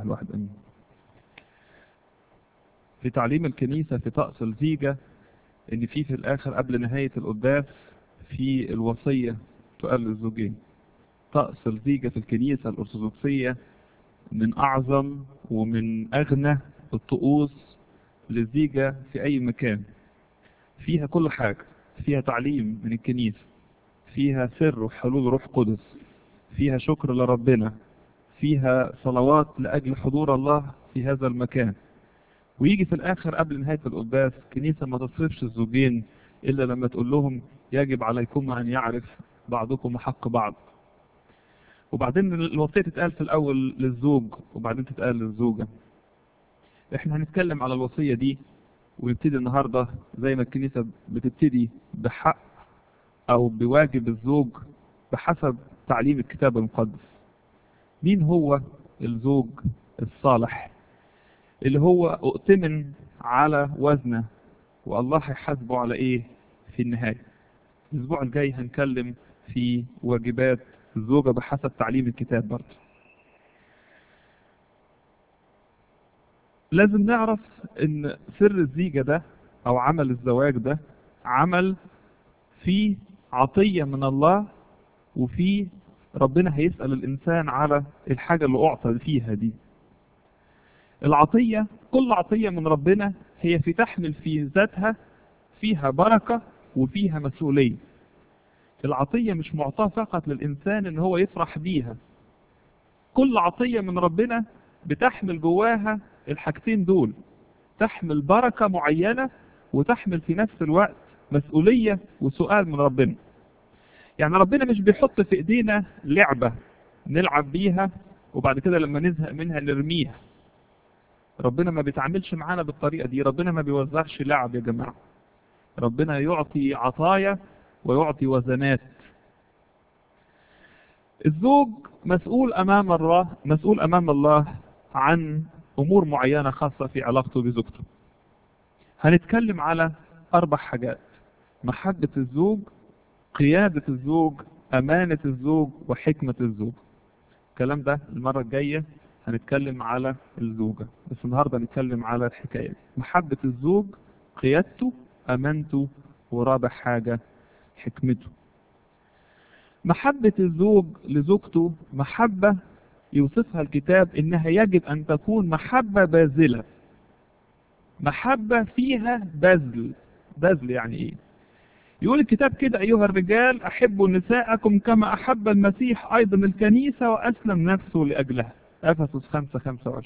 اله الواحد امين في تعليم الكنيسة في طقس الزيجة ان في في الاخر قبل نهاية القداس في الوصية تقال للزوجين طقس الزيجة في الكنيسة الأرثوذكسية من أعظم ومن أغنى الطقوس للزيجة في أي مكان فيها كل حاجة فيها تعليم من الكنيسة فيها سر وحلول روح قدس فيها شكر لربنا فيها صلوات لأجل حضور الله في هذا المكان ويجي في الآخر قبل نهاية القداس كنيسة ما تصرفش الزوجين إلا لما تقول لهم يجب عليكم أن يعرف بعضكم حق بعض وبعدين الوصية تتقال في الأول للزوج وبعدين تتقال للزوجة احنا هنتكلم على الوصية دي ونبتدي النهاردة زي ما الكنيسة بتبتدي بحق أو بواجب الزوج بحسب تعليم الكتاب المقدس مين هو الزوج الصالح اللي هو اؤتمن على وزنه والله هيحاسبه على ايه في النهاية الاسبوع الجاي هنتكلم في واجبات الزوجة بحسب تعليم الكتاب برضه لازم نعرف ان سر الزيجة ده او عمل الزواج ده عمل فيه عطية من الله وفيه ربنا هيسأل الإنسان على الحاجة اللي أعطى فيها دي العطية كل عطية من ربنا هي في تحمل في ذاتها فيها بركة وفيها مسؤولية العطية مش معطاة فقط للإنسان إن هو يفرح بيها كل عطية من ربنا بتحمل جواها الحاجتين دول تحمل بركة معينة وتحمل في نفس الوقت مسؤولية وسؤال من ربنا يعني ربنا مش بيحط في ايدينا لعبة نلعب بيها وبعد كده لما نزهق منها نرميها ربنا ما بيتعاملش معانا بالطريقة دي ربنا ما بيوزعش لعب يا جماعة ربنا يعطي عطايا ويعطي وزنات الزوج مسؤول امام الله مسؤول امام الله عن امور معينة خاصة في علاقته بزوجته هنتكلم على اربع حاجات محبة الزوج قيادة الزوج امانة الزوج وحكمة الزوج الكلام ده المرة الجاية هنتكلم على الزوجة بس النهاردة هنتكلم على الحكاية دي محبة الزوج قيادته امانته ورابع حاجة حكمته محبة الزوج لزوجته محبة يوصفها الكتاب انها يجب ان تكون محبة باذلة محبة فيها بذل بذل يعني ايه يقول الكتاب كده ايها الرجال احبوا نساءكم كما احب المسيح ايضا الكنيسة واسلم نفسه لاجلها افسس 5 25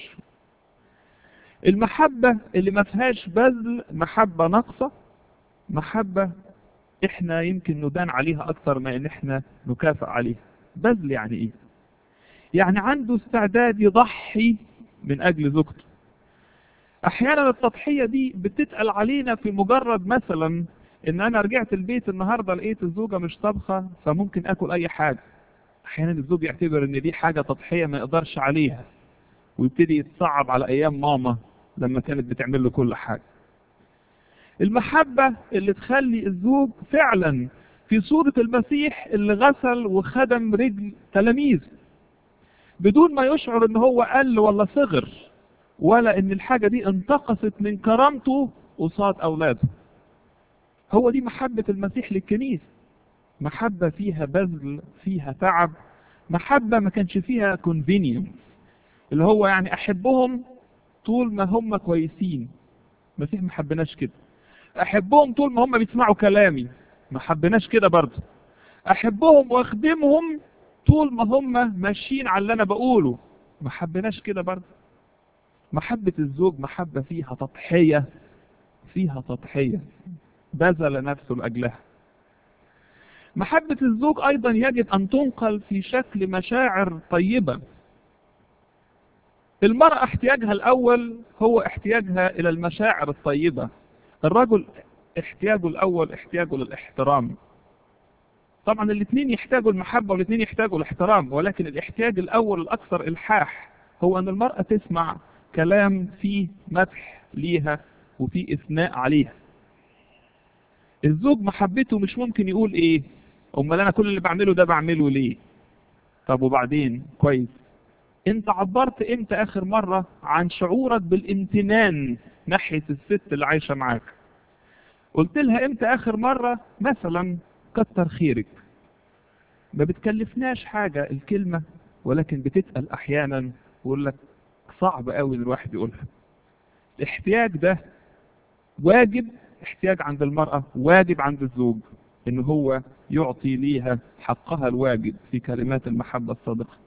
المحبة اللي ما فيهاش بذل محبة ناقصة محبة احنا يمكن ندان عليها اكثر ما ان احنا نكافئ عليها بذل يعني ايه يعني عنده استعداد يضحي من اجل زوجته احيانا التضحية دي بتتقل علينا في مجرد مثلا ان انا رجعت البيت النهاردة لقيت الزوجة مش طبخة فممكن اكل اي حاجة احيانا الزوج يعتبر ان دي حاجة تضحية ما يقدرش عليها ويبتدي يتصعب على ايام ماما لما كانت بتعمل له كل حاجة المحبة اللي تخلي الزوج فعلا في صورة المسيح اللي غسل وخدم رجل تلاميذ بدون ما يشعر ان هو قل ولا صغر ولا ان الحاجة دي انتقصت من كرامته قصاد اولاده هو دي محبة المسيح للكنيسة محبة فيها بذل فيها تعب محبة ما كانش فيها convenience اللي هو يعني احبهم طول ما هم كويسين المسيح ما حبناش كده احبهم طول ما هم بيسمعوا كلامي ما حبناش كده برضه احبهم واخدمهم طول ما هم ماشيين على اللي انا بقوله ما حبناش كده برضه محبة الزوج محبة فيها تضحية فيها تضحية بذل نفسه لأجلها محبة الزوج أيضا يجب أن تنقل في شكل مشاعر طيبة المرأة احتياجها الأول هو احتياجها إلى المشاعر الطيبة الرجل احتياجه الأول احتياجه للاحترام طبعا الاثنين يحتاجوا المحبة والاثنين يحتاجوا الاحترام ولكن الاحتياج الأول الأكثر إلحاح هو أن المرأة تسمع كلام فيه مدح ليها وفيه إثناء عليها الزوج محبته مش ممكن يقول ايه امال انا كل اللي بعمله ده بعمله ليه طب وبعدين كويس انت عبرت امتى اخر مرة عن شعورك بالامتنان ناحية الست اللي عايشة معاك قلت لها امتى اخر مرة مثلا كتر خيرك ما بتكلفناش حاجة الكلمة ولكن بتتقل احيانا ويقول لك صعب قوي ان الواحد يقولها الاحتياج ده واجب احتياج عند المرأة واجب عند الزوج ان هو يعطي ليها حقها الواجب في كلمات المحبة الصادقة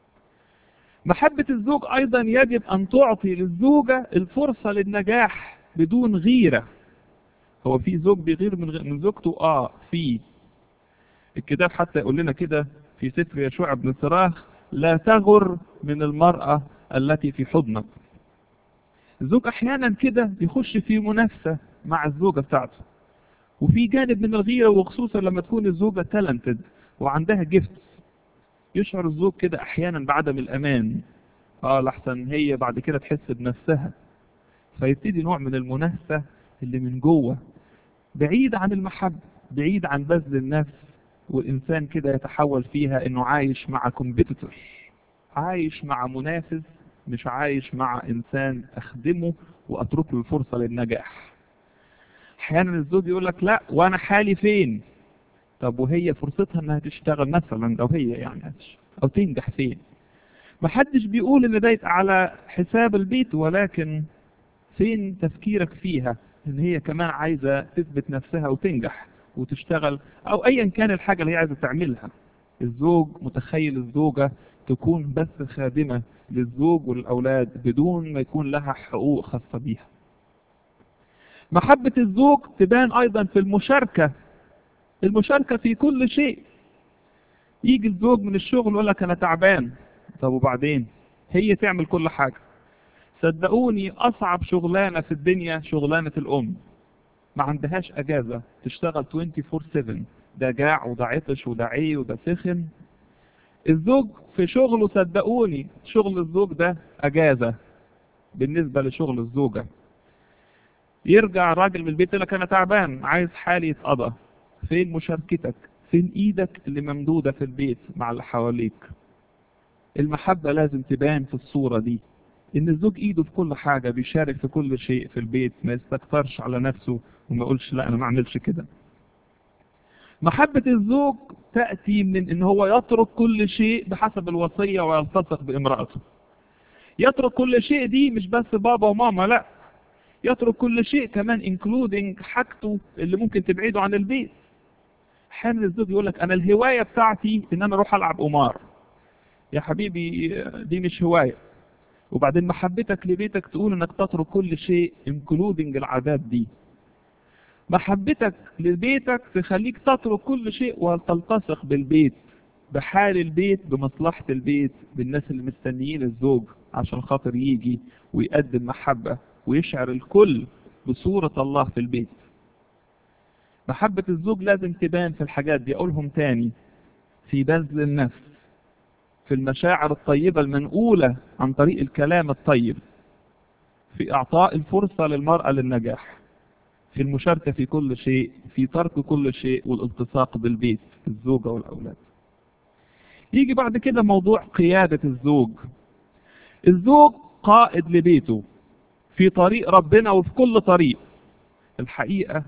محبة الزوج ايضا يجب ان تعطي للزوجة الفرصة للنجاح بدون غيرة هو في زوج بيغير من غ- من زوجته اه في الكتاب حتى يقول لنا كده في سفر يشوع بن صراخ لا تغر من المرأة التي في حضنك الزوج احيانا كده يخش في منافسة مع الزوجة بتاعته وفي جانب من الغيرة وخصوصا لما تكون الزوجة تالنتد وعندها جفت يشعر الزوج كده احيانا بعدم الامان اه لحسن هي بعد كده تحس بنفسها فيبتدي نوع من المنافسة اللي من جوه بعيد عن المحبة بعيد عن بذل النفس والإنسان كده يتحول فيها إنه عايش مع كومبيتيتور عايش مع منافس مش عايش مع إنسان أخدمه وأترك له الفرصة للنجاح أحيانا الزوج يقول لك لا وأنا حالي فين طب وهي فرصتها إنها تشتغل مثلا لو هي يعني هتش- أو تنجح فين محدش بيقول إن ده يبقى على حساب البيت ولكن فين تفكيرك فيها ان هي كمان عايزة تثبت نفسها وتنجح وتشتغل او ايا كان الحاجة اللي هي عايزة تعملها الزوج متخيل الزوجة تكون بس خادمة للزوج والأولاد بدون ما يكون لها حقوق خاصة بيها محبة الزوج تبان أيضا في المشاركة المشاركة في كل شيء يجي الزوج من الشغل يقول لك أنا تعبان طب وبعدين هي تعمل كل حاجة صدقوني أصعب شغلانة في الدنيا شغلانة الأم ما عندهاش أجازة تشتغل 24/7 ده جاع وده عطش وده عي وده سخن الزوج في شغله صدقوني شغل الزوج ده أجازة بالنسبة لشغل الزوجة يرجع الراجل من البيت يقول لك أنا تعبان عايز حالي يتقضى فين مشاركتك فين إيدك اللي ممدودة في البيت مع اللي حواليك المحبة لازم تبان في الصورة دي ان الزوج ايده في كل حاجة بيشارك في كل شيء في البيت ما يستكترش على نفسه وما يقولش لا انا ما اعملش كده محبة الزوج تأتي من ان هو يترك كل شيء بحسب الوصية ويلتصق بامرأته يترك كل شيء دي مش بس بابا وماما لا يترك كل شيء كمان انكلودنج حاجته اللي ممكن تبعده عن البيت احيانا الزوج يقول لك انا الهواية بتاعتي ان انا اروح العب قمار يا حبيبي دي مش هواية وبعدين محبتك لبيتك تقول انك تترك كل شيء انكلودنج العادات دي محبتك لبيتك تخليك تترك كل شيء وتلتصق بالبيت بحال البيت بمصلحة البيت بالناس اللي مستنيين الزوج عشان خاطر يجي ويقدم محبة ويشعر الكل بصورة الله في البيت محبة الزوج لازم تبان في الحاجات دي أقولهم تاني في بذل النفس في المشاعر الطيبة المنقولة عن طريق الكلام الطيب في إعطاء الفرصة للمرأة للنجاح في المشاركة في كل شيء في ترك كل شيء والالتصاق بالبيت الزوجة والأولاد يجي بعد كده موضوع قيادة الزوج الزوج قائد لبيته في طريق ربنا وفي كل طريق الحقيقة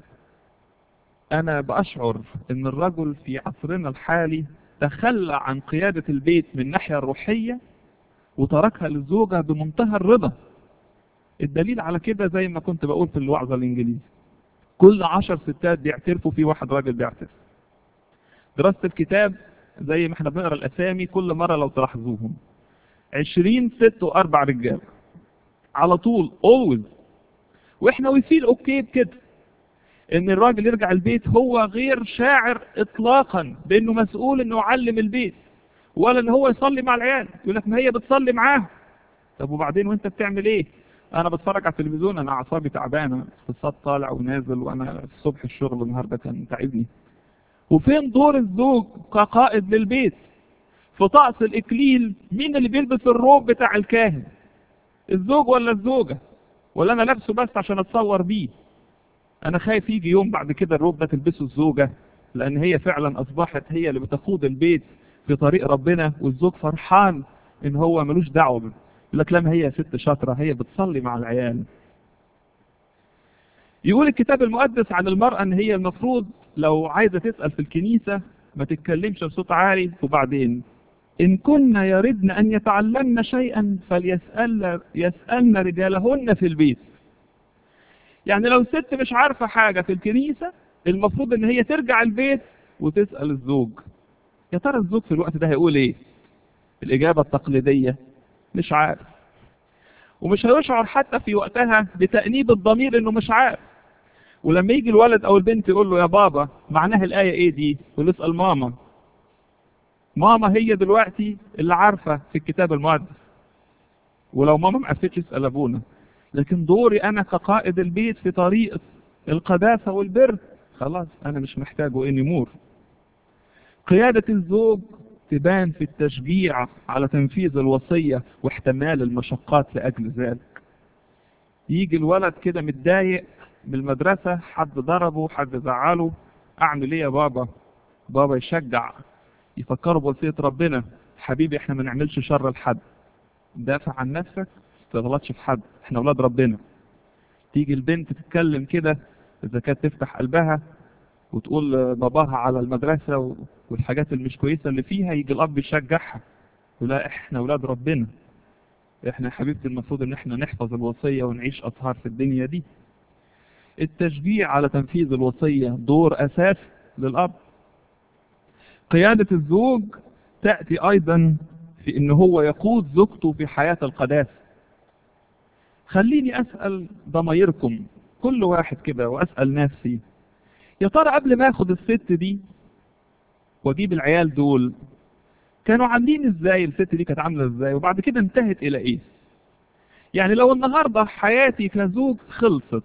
أنا بأشعر أن الرجل في عصرنا الحالي تخلى عن قيادة البيت من الناحية الروحية وتركها للزوجة بمنتهى الرضا الدليل على كده زي ما كنت بقول في الوعظة الإنجليزي كل عشر ستات بيعترفوا في واحد راجل بيعترف دراسة الكتاب زي ما احنا بنقرا الأسامي كل مرة لو تلاحظوهم عشرين ست وأربع رجال على طول always واحنا ويفيل اوكي بكده ان الراجل يرجع البيت هو غير شاعر اطلاقا بانه مسؤول انه يعلم البيت ولا ان هو يصلي مع العيال يقول لك ما هي بتصلي معاهم طب وبعدين وانت بتعمل ايه انا بتفرج على التلفزيون انا اعصابي تعبانه اقتصاد طالع ونازل وانا الصبح الشغل النهارده كان تعبني وفين دور الزوج كقائد للبيت في طقس الاكليل مين اللي بيلبس الروب بتاع الكاهن الزوج ولا الزوجه ولا انا لابسه بس عشان اتصور بيه انا خايف يجي يوم بعد كده الروب ده تلبسه الزوجة لان هي فعلا اصبحت هي اللي بتقود البيت في طريق ربنا والزوج فرحان ان هو ملوش دعوه بيه يقول لك لما هي ست شاطره هي بتصلي مع العيال يقول الكتاب المقدس عن المرأة ان هي المفروض لو عايزة تسأل في الكنيسة ما تتكلمش بصوت عالي وبعدين إن كن يردن أن يتعلمن شيئا فليسألن يسألن رجالهن في البيت يعني لو الست مش عارفة حاجة في الكنيسة المفروض ان هي ترجع البيت وتسأل الزوج يا ترى الزوج في الوقت ده هيقول ايه الإجابة التقليدية مش عارف ومش هيشعر حتى في وقتها بتأنيب الضمير انه مش عارف ولما يجي الولد او البنت يقول له يا بابا معناها الآية ايه دي يقول اسأل ماما ماما هي دلوقتي اللي عارفة في الكتاب المقدس ولو ماما ما عرفتش اسأل ابونا لكن دوري انا كقائد البيت في طريق القداسة والبر خلاص انا مش محتاجه اني مور قيادة الزوج تبان في التشجيع على تنفيذ الوصية واحتمال المشقات لأجل ذلك يجي الولد كده متضايق من المدرسة حد ضربه حد زعله أعمل إيه يا بابا بابا يشجع يفكروا بوصية ربنا حبيبي احنا ما نعملش شر لحد دافع عن نفسك تغلطش في حد احنا اولاد ربنا تيجي البنت تتكلم كده اذا كانت تفتح قلبها وتقول باباها على المدرسة والحاجات اللي مش كويسة اللي فيها يجي الاب يشجعها يقول لا احنا اولاد ربنا احنا يا حبيبتي المفروض ان احنا نحفظ الوصية ونعيش اطهار في الدنيا دي التشجيع على تنفيذ الوصية دور اساس للاب قيادة الزوج تأتي ايضا في ان هو يقود زوجته في حياة القداسة خليني اسأل ضميركم كل واحد كده واسأل نفسي يا ترى قبل ما اخد الست دي واجيب العيال دول كانوا عاملين ازاي الست دي كانت عامله ازاي وبعد كده انتهت الى ايه يعني لو النهارده حياتي كزوج خلصت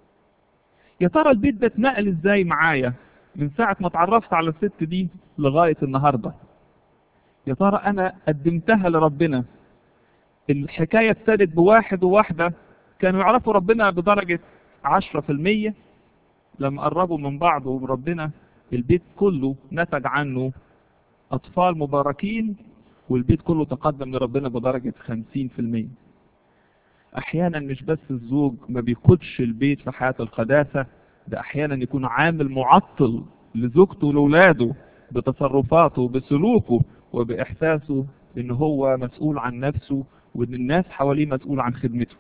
يا ترى البيت ده اتنقل ازاي معايا من ساعه ما اتعرفت على الست دي لغايه النهارده يا ترى انا قدمتها لربنا الحكايه ابتدت بواحد وواحده كانوا يعرفوا ربنا بدرجه 10% لما قربوا من بعض ومن ربنا البيت كله نتج عنه أطفال مباركين والبيت كله تقدم لربنا بدرجة 50% أحيانا مش بس الزوج ما بيقودش البيت في حياة القداسة ده أحيانا يكون عامل معطل لزوجته ولولاده بتصرفاته بسلوكه وبإحساسه إن هو مسؤول عن نفسه وإن الناس حواليه مسؤول عن خدمته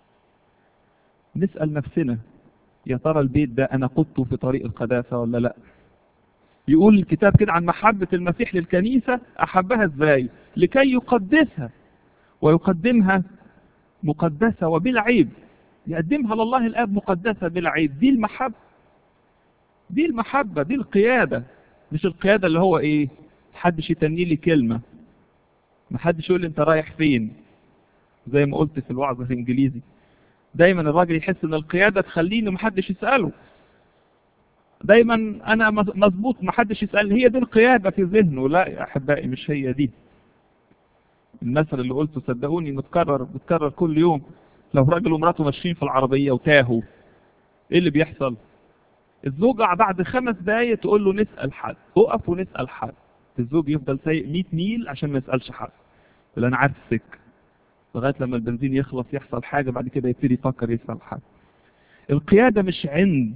نسأل نفسنا يا ترى البيت ده أنا قدته في طريق القداسة ولا لا يقول الكتاب كده عن محبة المسيح للكنيسة أحبها إزاي لكي يقدسها ويقدمها مقدسة وبلا عيب يقدمها لله الآب مقدسة بلا عيب دي المحبة دي المحبة دي القيادة مش القيادة اللي هو إيه محدش يتني لي كلمة محدش يقول لي أنت رايح فين زي ما قلت في الوعظ الإنجليزي دايما الراجل يحس ان القياده تخليني محدش يساله دايما انا مظبوط محدش يسالني هي دي القياده في ذهنه لا يا احبائي مش هي دي المثل اللي قلته صدقوني متكرر متكرر كل يوم لو راجل ومراته ماشيين في العربيه وتاهوا ايه اللي بيحصل الزوجة بعد خمس دقايق تقول له نسأل حد اقف ونسأل حد الزوج يفضل سايق 100 ميل عشان ما يسألش حد يقول انا عارف السكه لغايه لما البنزين يخلص يحصل حاجه بعد كده يبتدي يفكر يسال حد القياده مش عند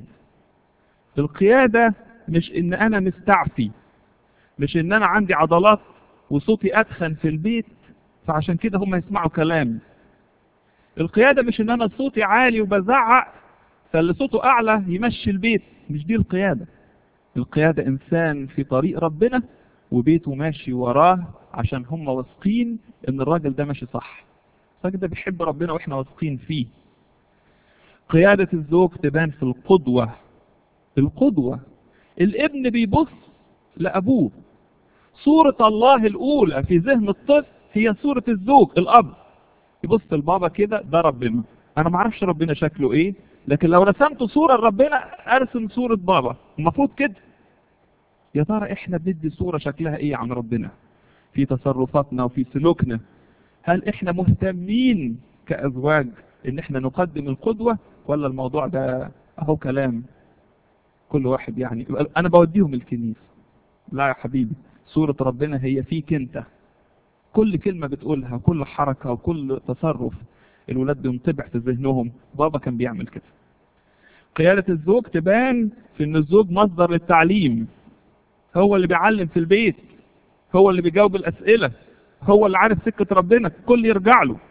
القياده مش ان انا مستعفي مش ان انا عندي عضلات وصوتي اتخن في البيت فعشان كده هم يسمعوا كلامي القياده مش ان انا صوتي عالي وبزعق فاللي صوته اعلى يمشي البيت مش دي القياده القياده انسان في طريق ربنا وبيته ماشي وراه عشان هم واثقين ان الراجل ده ماشي صح الراجل ده بيحب ربنا واحنا واثقين فيه قيادة الزوج تبان في القدوة القدوة الابن بيبص لأبوه صورة الله الأولى في ذهن الطفل هي صورة الزوج الأب يبص لبابا كده ده ربنا أنا ما اعرفش ربنا شكله إيه لكن لو رسمت صورة لربنا أرسم صورة بابا المفروض كده يا ترى إحنا بندي صورة شكلها إيه عن ربنا في تصرفاتنا وفي سلوكنا هل احنا مهتمين كأزواج ان احنا نقدم القدوة ولا الموضوع ده اهو كلام كل واحد يعني انا بوديهم الكنيسة لا يا حبيبي صورة ربنا هي فيك انت كل كلمة بتقولها كل حركة وكل تصرف الولاد بينطبع في ذهنهم بابا كان بيعمل كده قيادة الزوج تبان في ان الزوج مصدر للتعليم هو اللي بيعلم في البيت هو اللي بيجاوب الأسئلة هو اللي عارف سكة ربنا الكل يرجع له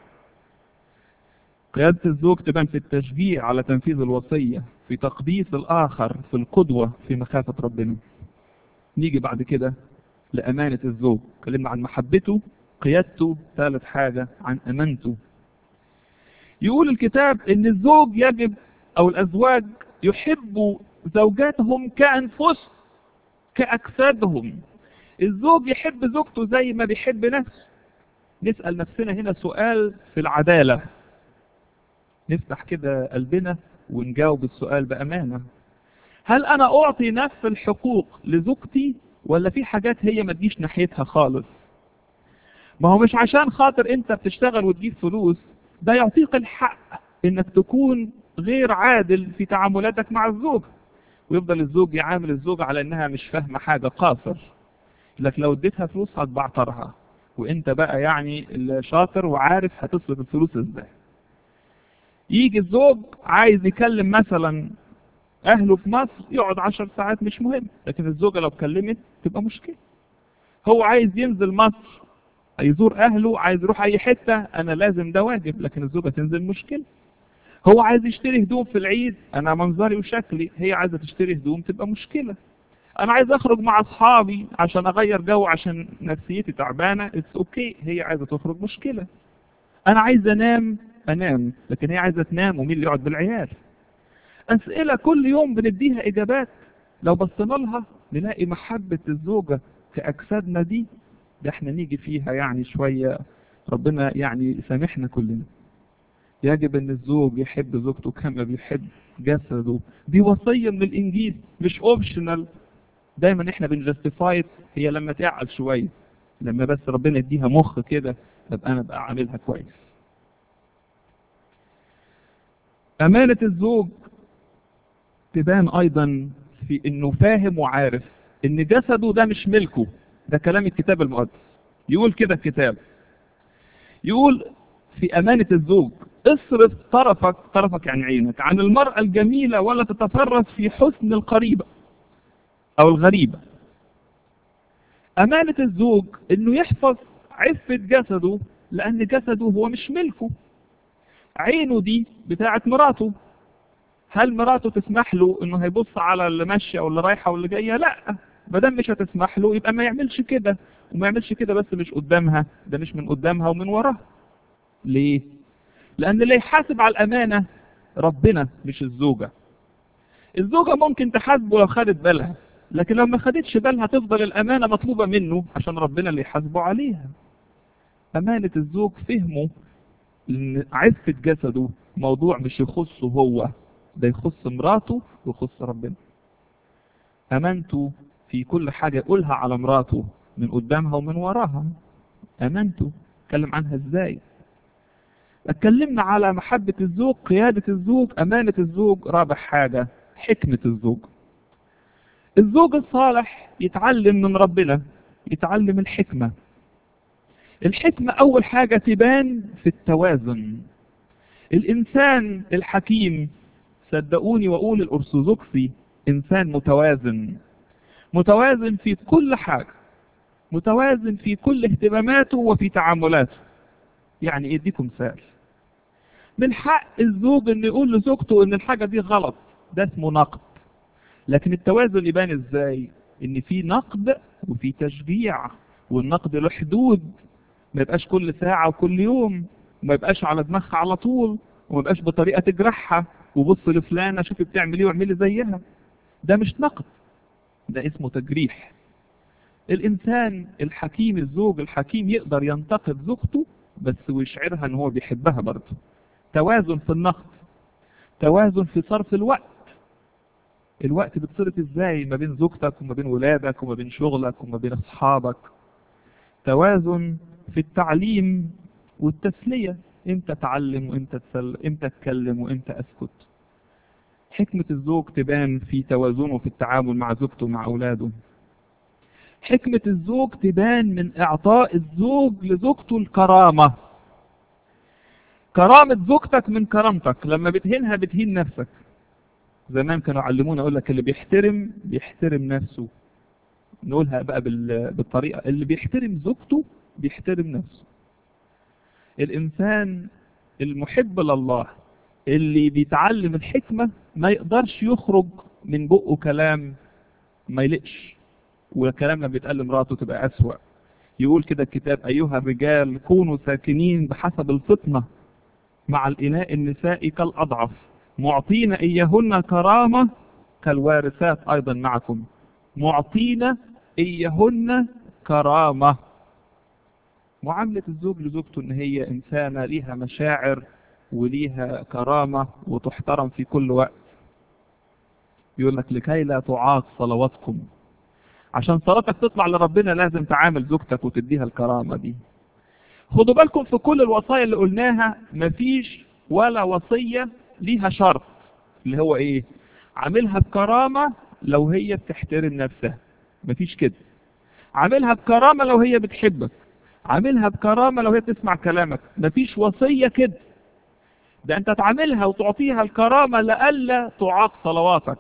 قيادة الزوج تبان في التشجيع على تنفيذ الوصية في تقديس الآخر في القدوة في مخافة ربنا نيجي بعد كده لأمانة الزوج اتكلمنا عن محبته قيادته ثالث حاجة عن أمانته يقول الكتاب ان الزوج يجب او الازواج يحبوا زوجاتهم كأنفسهم كأجسادهم الزوج يحب زوجته زي ما بيحب نفسه نسأل نفسنا هنا سؤال في العدالة نفتح كده قلبنا ونجاوب السؤال بأمانة هل أنا أعطي نفس الحقوق لزوجتي ولا في حاجات هي ما تجيش ناحيتها خالص ما هو مش عشان خاطر انت بتشتغل وتجيب فلوس ده يعطيك الحق انك تكون غير عادل في تعاملاتك مع الزوج ويفضل الزوج يعامل الزوجة على انها مش فاهمة حاجة قاصر لك لو اديتها فلوس هتبعترها وانت بقى يعني الشاطر وعارف هتصرف الفلوس ازاي يجي الزوج عايز يكلم مثلا اهله في مصر يقعد عشر ساعات مش مهم لكن الزوجة لو كلمت تبقى مشكلة هو عايز ينزل مصر يزور اهله عايز يروح اي حتة انا لازم ده واجب لكن الزوجة تنزل مشكلة هو عايز يشتري هدوم في العيد انا منظري وشكلي هي عايزة تشتري هدوم تبقى مشكلة انا عايز اخرج مع اصحابي عشان اغير جو عشان نفسيتي تعبانة اتس اوكي هي عايزة تخرج مشكلة انا عايز انام انام لكن هي عايزة تنام ومين اللي يقعد بالعيال اسئلة كل يوم بنديها اجابات لو بصينا لها نلاقي محبة الزوجة كأجسادنا دي ده احنا نيجي فيها يعني شوية ربنا يعني يسامحنا كلنا يجب ان الزوج يحب زوجته كما بيحب جسده دي وصية من الانجيل مش اوبشنال دايما احنا بنجستيفايت هي لما تعقل شوية لما بس ربنا يديها مخ كده ابقى انا بقى عاملها كويس امانة الزوج تبان ايضا في انه فاهم وعارف ان جسده ده مش ملكه ده كلام الكتاب المقدس يقول كده الكتاب يقول في امانة الزوج اصرف طرفك طرفك يعني عينك عن المرأة الجميلة ولا تتفرس في حسن القريبة او الغريبة امانة الزوج انه يحفظ عفة جسده لان جسده هو مش ملكه عينه دي بتاعت مراته هل مراته تسمح له انه هيبص على اللي ماشيه واللي رايحه واللي جايه لا ما دام مش هتسمح له يبقى ما يعملش كده وما يعملش كده بس مش قدامها ده مش من قدامها ومن وراها ليه لان اللي يحاسب على الامانه ربنا مش الزوجه الزوجه ممكن تحاسبه لو خدت بالها لكن لو ما خدتش بالها تفضل الامانه مطلوبه منه عشان ربنا اللي يحاسبه عليها امانه الزوج فهمه ان عفه جسده موضوع مش يخصه هو ده يخص مراته ويخص ربنا امانته في كل حاجة يقولها على مراته من قدامها ومن وراها امانته اتكلم عنها ازاي اتكلمنا على محبة الزوج قيادة الزوج امانة الزوج رابع حاجة حكمة الزوج الزوج الصالح يتعلم من ربنا يتعلم الحكمة الحكمة اول حاجة تبان في التوازن الانسان الحكيم صدقوني واقول الارثوذكسي انسان متوازن متوازن في كل حاجة متوازن في كل اهتماماته وفي تعاملاته يعني اديكم مثال من حق الزوج ان يقول لزوجته ان الحاجة دي غلط ده اسمه نقد لكن التوازن يبان ازاي ان في نقد وفي تشجيع والنقد له حدود ما يبقاش كل ساعة وكل يوم وما يبقاش على دماغها على طول وما يبقاش بطريقة تجرحها وبص لفلانة شوفي بتعمل ايه واعملي زيها ده مش نقد ده اسمه تجريح الانسان الحكيم الزوج الحكيم يقدر ينتقد زوجته بس ويشعرها ان هو بيحبها برضه توازن في النقد توازن في صرف الوقت الوقت بتصرف ازاي ما بين زوجتك وما بين ولادك وما بين شغلك وما بين اصحابك توازن في التعليم والتسلية امتى اتعلم وامتى تسل امتى اتكلم وامتى اسكت حكمة الزوج تبان في توازنه في التعامل مع زوجته ومع اولاده حكمة الزوج تبان من إعطاء الزوج لزوجته الكرامة كرامة زوجتك من كرامتك لما بتهينها بتهين نفسك زمان كانوا علمونا يقول لك اللي بيحترم بيحترم نفسه نقولها بقى بال- بالطريقة اللي بيحترم زوجته بيحترم نفسه الإنسان المحب لله اللي بيتعلم الحكمة ما يقدرش يخرج من بقه كلام ما يلقش والكلام لما بيتقال لمراته تبقى أسوأ يقول كده الكتاب أيها الرجال كونوا ساكنين بحسب الفطنة مع الإناء النساء كالأضعف معطين إياهن كرامة كالوارثات أيضا معكم معطين إياهن كرامة معاملة الزوج لزوجته إن هي إنسانة ليها مشاعر وليها كرامة وتحترم في كل وقت يقول لك لكي لا تعاق صلواتكم عشان صلاتك تطلع لربنا لازم تعامل زوجتك وتديها الكرامة دي خدوا بالكم في كل الوصايا اللي قلناها مفيش ولا وصية ليها شرط اللي هو ايه عاملها بكرامة لو هي بتحترم نفسها مفيش كده عاملها بكرامة لو هي بتحبك عاملها بكرامة لو هي بتسمع كلامك مفيش وصية كده ده انت تعاملها وتعطيها الكرامة لألا تعاق صلواتك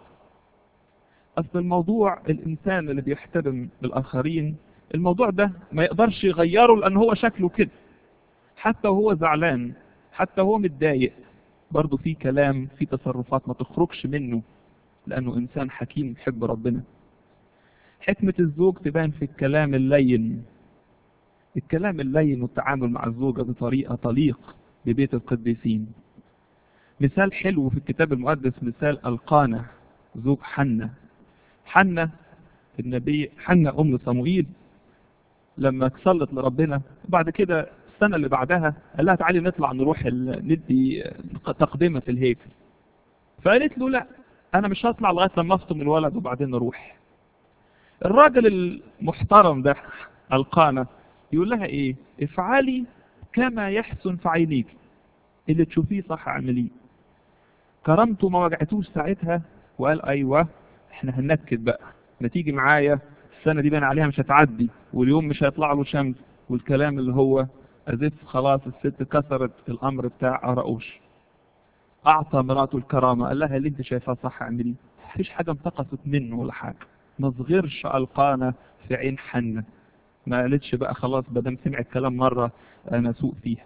أصل الموضوع الإنسان اللي بيحترم الآخرين الموضوع ده ما يقدرش يغيره لأن هو شكله كده حتى وهو زعلان حتى وهو متضايق برضه في كلام في تصرفات ما تخرجش منه لأنه إنسان حكيم يحب ربنا حكمة الزوج تبان في الكلام اللين الكلام اللين والتعامل مع الزوجة بطريقة تليق ببيت القديسين مثال حلو في الكتاب المقدس مثال القانة زوج حنة حنة النبي حنة أم صموئيل لما صلت لربنا بعد كده السنة اللي بعدها قال لها تعالي نطلع نروح ال- ندي تقدمة في الهيكل فقالت له لا أنا مش هطلع لغاية لما أفطم الولد وبعدين نروح الراجل المحترم ده القانة يقول لها إيه افعلي كما يحسن في عينيك اللي تشوفيه صح اعمليه كرامته ما وجعتوش ساعتها وقال ايوه احنا هننكد بقى ما تيجي معايا السنه دي بان عليها مش هتعدي واليوم مش هيطلع له شمس والكلام اللي هو ازف خلاص الست كسرت الامر بتاع اراؤوش اعطى مراته الكرامه قال لها اللي انت شايفاه صح اعمليه مفيش حاجه انتقصت منه ولا حاجه ما صغرش القانا في عين حنه ما قالتش بقى خلاص بدل سمع الكلام مره انا سوء فيها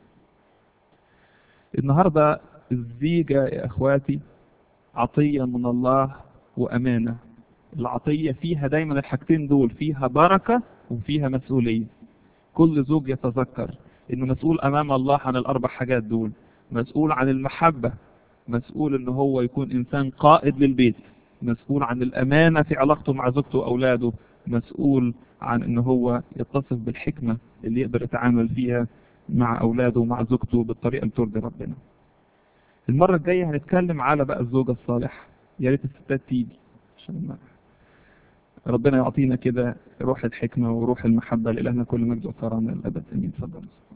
النهارده الزيجه يا اخواتي عطيه من الله وامانه العطيه فيها دايما الحاجتين دول فيها بركه وفيها مسؤوليه كل زوج يتذكر انه مسؤول امام الله عن الاربع حاجات دول مسؤول عن المحبه مسؤول ان هو يكون انسان قائد للبيت مسؤول عن الامانه في علاقته مع زوجته واولاده مسؤول عن ان هو يتصف بالحكمه اللي يقدر يتعامل فيها مع اولاده ومع زوجته بالطريقه اللي ترضي ربنا المره الجايه هنتكلم على بقى الزوجه الصالحه يا ريت الستات تيجي عشان ما ربنا يعطينا كده روح الحكمه وروح المحبه لإلهنا كل مجد وكرامه للابد امين تفضل